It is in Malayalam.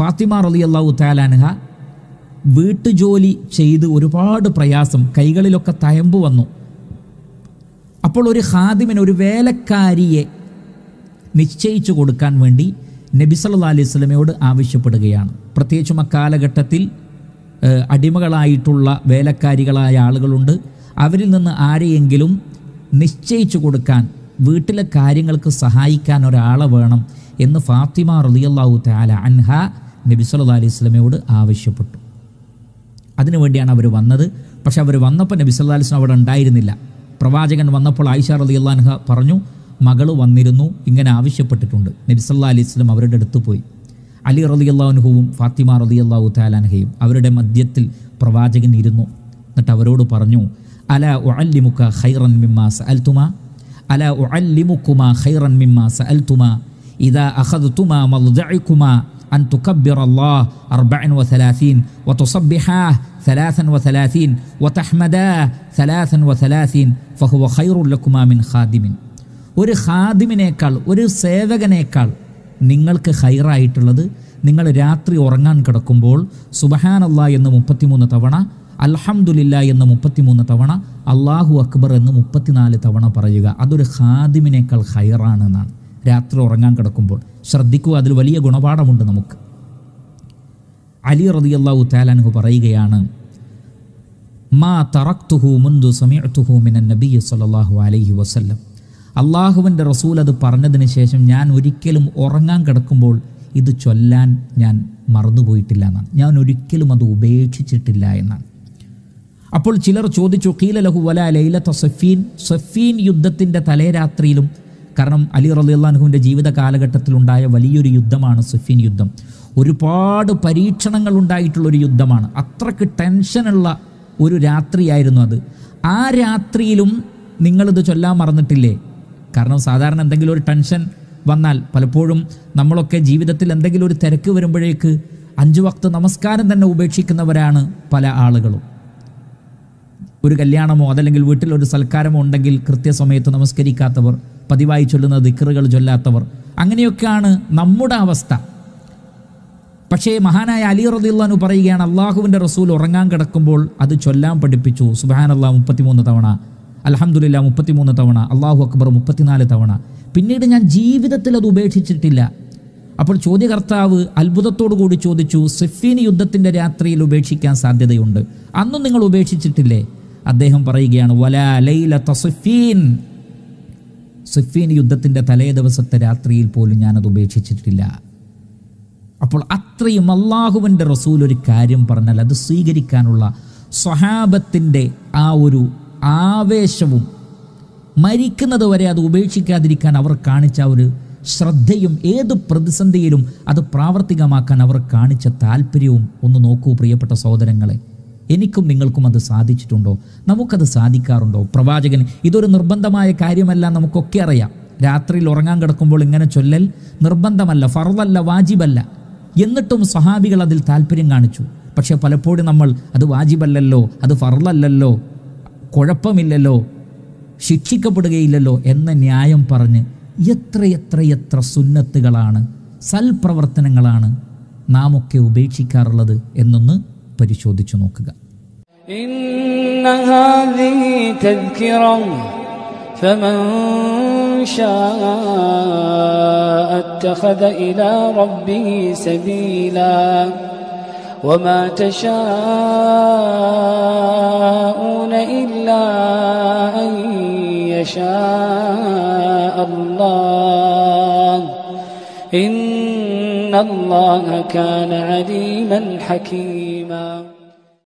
ഫാത്തിമ റളിയല്ലാഹു തആലാൻഹ വീട്ടുജോലി ചെയ്ത് ഒരുപാട് പ്രയാസം കൈകളിലൊക്കെ തയമ്പ് വന്നു അപ്പോൾ ഒരു ഹാദിമിന് ഒരു വേലക്കാരിയെ നിശ്ചയിച്ചു കൊടുക്കാൻ വേണ്ടി നബി സല്ലല്ലാഹു അലൈഹി വസല്ലമയോട് ആവശ്യപ്പെടുകയാണ് പ്രത്യേകിച്ചും അക്കാലഘട്ടത്തിൽ ഏഹ്, അടിമകളായിട്ടുള്ള വേലക്കാരികളായ ആളുകളുണ്ട് അവരിൽ നിന്ന് ആരെയെങ്കിലും നിശ്ചയിച്ചു കൊടുക്കാൻ വീട്ടിലെ കാര്യങ്ങൾക്ക് സഹായിക്കാൻ ഒരാളെ വേണം എന്ന് ഫാത്തിമ റളിയല്ലാഹു തആല അൻഹ നബി സല്ലല്ലാഹു അലൈഹി വസല്ലമയോട് ആവശ്യപ്പെട്ടു അതിനുവേണ്ടിയാണ് അവർ വന്നത് പക്ഷെ അവർ വന്നപ്പോൾ നബി സല്ലല്ലാഹു അലൈഹി വസല്ലം അവിടെ ഉണ്ടായിരുന്നില്ല പ്രവാചകൻ വന്നപ്പോൾ ആയിഷ റളിയല്ലാഹു അൻഹ പറഞ്ഞു മകള് വന്നിരുന്നു ഇങ്ങനെ ആവശ്യപ്പെട്ടിട്ടുണ്ട് നബി സല്ലല്ലാഹു അലൈഹി വസല്ലം അവരുടെ അടുത്ത് പോയി അലി റളിയല്ലാഹു അൻഹുവും ഫാത്തിമ റളിയല്ലാഹു തആലാൻഹയും അവരുടെ മധ്യത്തിൽ പ്രവാചകൻ ഇരുന്നു എന്നിട്ട് അവരോട് പറഞ്ഞു അല ഉഅല്ലിമുക ഖൈറൻ മിമ്മാ സഅൽതുമാ അല ഉഅല്ലിമുക്കുമാ ഖൈറൻ മിമ്മാ സഅൽതുമാ إذا أخذتما مضجعكما أن تكبر الله أربع وثلاثين وتصبحاه ثلاثا وثلاثين وتحمداه ثلاثا وثلاثين فهو خير لكما من خادم ഒരു ഖാദിമിനേക്കാൾ ഒരു സേവകനേക്കാൾ നിങ്ങൾക്ക് ഹൈറായിട്ടുള്ളത് നിങ്ങൾ രാത്രി ഉറങ്ങാൻ കിടക്കുമ്പോൾ സുബഹാനല്ലാ എന്ന് മുപ്പത്തിമൂന്ന് തവണ അൽഹംദുലില്ല എന്ന് മുപ്പത്തിമൂന്ന് തവണ അള്ളാഹു അക്ബർ എന്ന് മുപ്പത്തിനാല് തവണ പറയുക അതൊരു ഖാദിമിനേക്കാൾ ഹൈറാണ് എന്നാണ് രാത്രി ഉറങ്ങാൻ കിടക്കുമ്പോൾ ശ്രദ്ധിക്കുക അതിൽ വലിയ ഗുണപാഠമുണ്ട് നമുക്ക് അലി റളിയല്ലാഹു താലാൻഹു പറയുകയാണ് മാ തറക്തുഹു മുന്തു സമയത്തുഹു മിനൻ നബി സല്ലല്ലാഹു അലൈഹി വസല്ലം അള്ളാഹുവിൻ്റെ റസൂൽ അത് പറഞ്ഞതിന് ശേഷം ഞാൻ ഒരിക്കലും ഉറങ്ങാൻ കിടക്കുമ്പോൾ ഇത് ചൊല്ലാൻ ഞാൻ മറന്നുപോയിട്ടില്ല എന്നാണ് ഞാൻ ഒരിക്കലും അത് ഉപേക്ഷിച്ചിട്ടില്ല എന്നാണ് അപ്പോൾ ചിലർ ചോദിച്ചു കീല ലഹു വല ലൈലത്ത സഫീൻ സഫീൻ യുദ്ധത്തിൻ്റെ തലേരാത്രിയിലും കാരണം അലി റലിയുള്ളാഹുവിൻ്റെ ജീവിത കാലഘട്ടത്തിലുണ്ടായ വലിയൊരു യുദ്ധമാണ് സഫീൻ യുദ്ധം ഒരുപാട് പരീക്ഷണങ്ങൾ ഉണ്ടായിട്ടുള്ള ഒരു യുദ്ധമാണ് അത്രക്ക് ടെൻഷനുള്ള ഒരു രാത്രിയായിരുന്നു അത് ആ രാത്രിയിലും നിങ്ങളിത് ചൊല്ലാൻ മറന്നിട്ടില്ലേ കാരണം സാധാരണ എന്തെങ്കിലും ഒരു ടെൻഷൻ വന്നാൽ പലപ്പോഴും നമ്മളൊക്കെ ജീവിതത്തിൽ എന്തെങ്കിലും ഒരു തിരക്ക് വരുമ്പോഴേക്ക് അഞ്ചു വക്ത് നമസ്കാരം തന്നെ ഉപേക്ഷിക്കുന്നവരാണ് പല ആളുകളും ഒരു കല്യാണമോ അതല്ലെങ്കിൽ വീട്ടിൽ ഒരു സൽക്കാരമോ ഉണ്ടെങ്കിൽ കൃത്യസമയത്ത് നമസ്കരിക്കാത്തവർ പതിവായി ചൊല്ലുന്ന ദിക്കറുകൾ ചൊല്ലാത്തവർ അങ്ങനെയൊക്കെയാണ് നമ്മുടെ അവസ്ഥ പക്ഷേ മഹാനായ അലി റദിള്ളാനു പറയുകയാണ് അള്ളാഹുവിൻ്റെ റസൂൽ ഉറങ്ങാൻ കിടക്കുമ്പോൾ അത് ചൊല്ലാൻ പഠിപ്പിച്ചു സുബാൻ അള്ളാഹ് മുപ്പത്തിമൂന്ന് തവണ അലഹമുല്ല മുപ്പത്തിമൂന്ന് തവണ അള്ളാഹു അക്ബർ മുപ്പത്തിനാല് തവണ പിന്നീട് ഞാൻ ജീവിതത്തിൽ അത് ഉപേക്ഷിച്ചിട്ടില്ല അപ്പോൾ ചോദ്യകർത്താവ് അത്ഭുതത്തോടു കൂടി ചോദിച്ചു സിഫീൻ യുദ്ധത്തിൻ്റെ രാത്രിയിൽ ഉപേക്ഷിക്കാൻ സാധ്യതയുണ്ട് അന്നും നിങ്ങൾ ഉപേക്ഷിച്ചിട്ടില്ലേ അദ്ദേഹം പറയുകയാണ് വലാ ലൈല തസിഫീൻ സിഫീൻ യുദ്ധത്തിൻ്റെ തലേ ദിവസത്തെ രാത്രിയിൽ പോലും ഞാനത് ഉപേക്ഷിച്ചിട്ടില്ല അപ്പോൾ അത്രയും അള്ളാഹുവിൻ്റെ റസൂൽ ഒരു കാര്യം പറഞ്ഞാൽ അത് സ്വീകരിക്കാനുള്ള സ്വഹാബത്തിൻ്റെ ആ ഒരു ആവേശവും മരിക്കുന്നത് വരെ അത് ഉപേക്ഷിക്കാതിരിക്കാൻ അവർ കാണിച്ച ആ ഒരു ശ്രദ്ധയും ഏത് പ്രതിസന്ധിയിലും അത് പ്രാവർത്തികമാക്കാൻ അവർ കാണിച്ച താല്പര്യവും ഒന്ന് നോക്കൂ പ്രിയപ്പെട്ട സഹോദരങ്ങളെ എനിക്കും നിങ്ങൾക്കും അത് സാധിച്ചിട്ടുണ്ടോ നമുക്കത് സാധിക്കാറുണ്ടോ പ്രവാചകൻ ഇതൊരു നിർബന്ധമായ കാര്യമല്ല നമുക്കൊക്കെ അറിയാം രാത്രിയിൽ ഉറങ്ങാൻ കിടക്കുമ്പോൾ ഇങ്ങനെ ചൊല്ലൽ നിർബന്ധമല്ല ഫറവല്ല വാജിബല്ല എന്നിട്ടും സഹാബികൾ അതിൽ താല്പര്യം കാണിച്ചു പക്ഷേ പലപ്പോഴും നമ്മൾ അത് വാജിബല്ലല്ലോ അത് ഫറലല്ലല്ലോ കുഴപ്പമില്ലല്ലോ ശിക്ഷിക്കപ്പെടുകയില്ലല്ലോ എന്ന ന്യായം പറഞ്ഞ് എത്ര എത്ര എത്ര സുന്നത്തുകളാണ് സൽപ്രവർത്തനങ്ങളാണ് നാം ഒക്കെ ഉപേക്ഷിക്കാറുള്ളത് എന്നൊന്ന് പരിശോധിച്ചു നോക്കുക إن هذه تذكرة فمن شاء اتخذ إلى ربه سبيلا وما تشاءون إلا أن يشاء الله إن الله كان عليما حكيما